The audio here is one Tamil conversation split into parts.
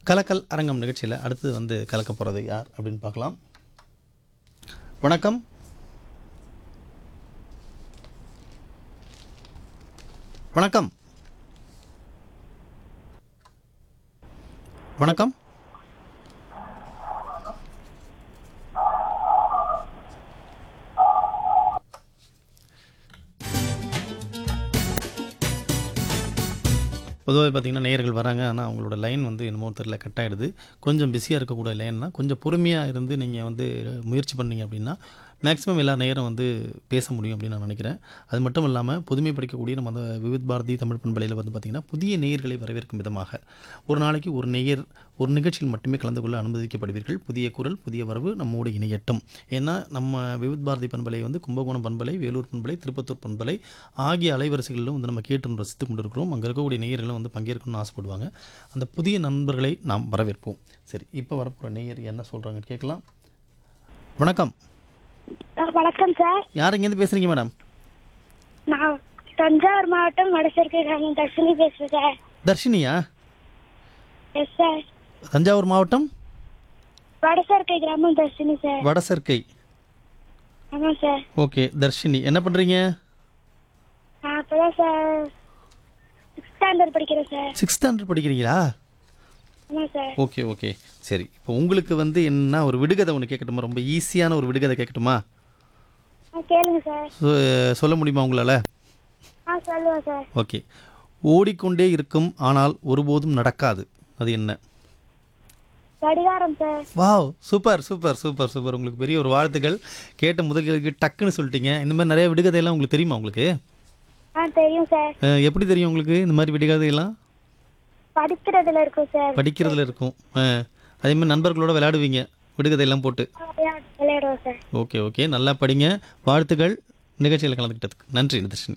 கலக்கல் அரங்கம் நிகழ்ச்சியில் அடுத்து வந்து கலக்க போகிறது யார் அப்படின்னு பார்க்கலாம் வணக்கம் வணக்கம் வணக்கம் பொதுவாக பார்த்தீங்கன்னா நேயர்கள் வராங்க ஆனால் அவங்களோட லைன் வந்து என்னமோ தெரியல கட் ஆகிடுது கொஞ்சம் பிஸியாக இருக்கக்கூடிய லைன்னா கொஞ்சம் பொறுமையாக இருந்து நீங்கள் வந்து முயற்சி பண்ணீங்க அப்படின்னா மேக்ஸிமம் எல்லா நேரம் வந்து பேச முடியும் அப்படின்னு நான் நினைக்கிறேன் அது மட்டும் இல்லாமல் புதுமை படிக்கக்கூடிய நம்ம அந்த விவித் பாரதி தமிழ் பண்பலையில் வந்து பார்த்திங்கன்னா புதிய நேயர்களை வரவேற்கும் விதமாக ஒரு நாளைக்கு ஒரு நேயர் ஒரு நிகழ்ச்சியில் மட்டுமே கலந்து கொள்ள அனுமதிக்கப்படுவீர்கள் புதிய குரல் புதிய வரவு நம்மோடு இணையட்டும் ஏன்னா நம்ம விவித் பாரதி பண்பலை வந்து கும்பகோணம் பண்பலை வேலூர் பண்பலை திருப்பத்தூர் பண்பலை ஆகிய அலைவரிசைகளிலும் வந்து நம்ம கேட்டு ரசித்து கொண்டிருக்கிறோம் அங்கே இருக்கக்கூடிய நேயர்களும் வந்து பங்கேற்கணும்னு ஆசைப்படுவாங்க அந்த புதிய நண்பர்களை நாம் வரவேற்போம் சரி இப்போ வரப்போகிற நேயர் என்ன சொல்கிறாங்க கேட்கலாம் வணக்கம் ஆ, வணக்கம் சார் யார் இங்கேருந்து பேசுகிறீங்க மேடம் நான் தஞ்சாவூர் மாவட்டம் வடசேர்க்கை கிராமம் தர்ஷினி பேசுறேன் சார் தர்ஷினியா எஸ் சார் தஞ்சாவூர் மாவட்டம் வடசேர்க்கை கிராமம் தர்ஷினி சார் வடசர்க்கை ஆமாம் சார் ஓகே தர்ஷினி என்ன பண்ணுறீங்க நான் அப்போதான் சார் சிக்ஸ் ஸ்டாண்டர்ட் படிக்கிறேன் சார் சிக்ஸ்த் ஸ்டாண்டர்ட் படிக்கிறீங்களா ஆமாம் சார் ஓகே ஓகே சரி இப்போ உங்களுக்கு வந்து என்ன ஒரு விடுகதை ஒன்று கேட்கட்டுமா ரொம்ப ஈஸியான ஒரு விடுகதை கேட்கட்டுமா ஆ கேளுங்க சார் சொ- சொல்ல முடியுமா உங்களால் ஆ சொல்லுவேன் சார் ஓகே ஓடிக்கொண்டே இருக்கும் ஆனால் ஒருபோதும் நடக்காது அது என்ன கடிகாரம் sir wow super super super super உங்களுக்கு பெரிய ஒரு வாழ்த்துக்கள் கேட்ட முதல் கேள்விக்கு டக்குன்னு சொல்லிட்டீங்க இந்த மாதிரி நிறைய விடுகதையெல்லாம் உங்களுக்கு தெரியுமா உங்களுக்கு ஆ தெரியும் சார் அஹ், எப்படி தெரியும் உங்களுக்கு இந்த மாதிரி விடுகதையெல்லாம் படிக்கிறதுல இருக்கும் சார் படிக்கிறதுல இருக்கும் அஹ், அதே மாதிரி நண்பர்களோட விளையாடுவீங்க விடுகதையெல்லாம் போட்டு விளையா- விளையாடுவோம் சார் ஓகே ஓகே நல்லா படிங்க வாழ்த்துக்கள் நிகழ்ச்சியில் கலந்துக்கிட்டதுக்கு நன்றி தர்ஷினி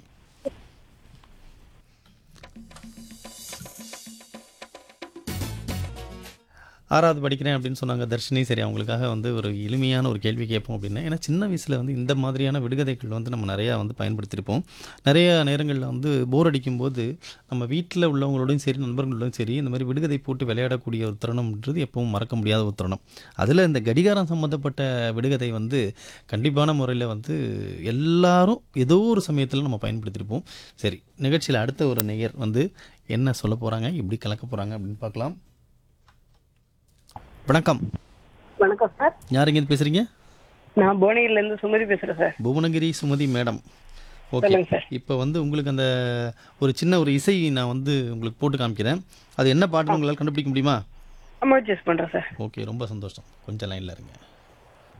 ஆறாவது படிக்கிறேன் அப்படின்னு சொன்னாங்க தர்ஷினி சரி அவங்களுக்காக வந்து ஒரு எளிமையான ஒரு கேள்வி கேட்போம் அப்படின்னா ஏன்னா சின்ன வயசில் வந்து இந்த மாதிரியான விடுகதைகள் வந்து நம்ம நிறையா வந்து பயன்படுத்தியிருப்போம் நிறைய நேரங்களில் வந்து போர் அடிக்கும்போது நம்ம வீட்டில் உள்ளவங்களோடையும் சரி நண்பர்களோடையும் சரி இந்த மாதிரி விடுகதை போட்டு விளையாடக்கூடிய ஒரு தருணம்ன்றது எப்பவும் மறக்க முடியாத ஒரு தருணம் அதில் இந்த கடிகாரம் சம்மந்தப்பட்ட விடுகதை வந்து கண்டிப்பான முறையில் வந்து எல்லாரும் ஏதோ ஒரு சமயத்தில் நம்ம பயன்படுத்தியிருப்போம் சரி நிகழ்ச்சியில் அடுத்த ஒரு நேயர் வந்து என்ன சொல்ல போகிறாங்க எப்படி கலக்க போகிறாங்க அப்படின்னு பார்க்கலாம் வணக்கம் வணக்கம் சார் யார் இங்கேருந்து பேசுகிறீங்க நான் புவனகிரில இருந்து சுமதி பேசுறேன் sir Bhuvanagiri Sumathi madam okay சொல்லுங்க சார் இப்போ வந்து உங்களுக்கு அந்த ஒரு சின்ன ஒரு இசை நான் வந்து உங்களுக்கு போட்டு காமிக்கிறேன் அது என்ன பாட்டு உங்களால் கண்டுபிடிக்க முடியுமா அமௌண்ட் சூஸ் பண்றேன் சார் ஓகே ரொம்ப சந்தோஷம் கொஞ்சம் லைனில் இருங்க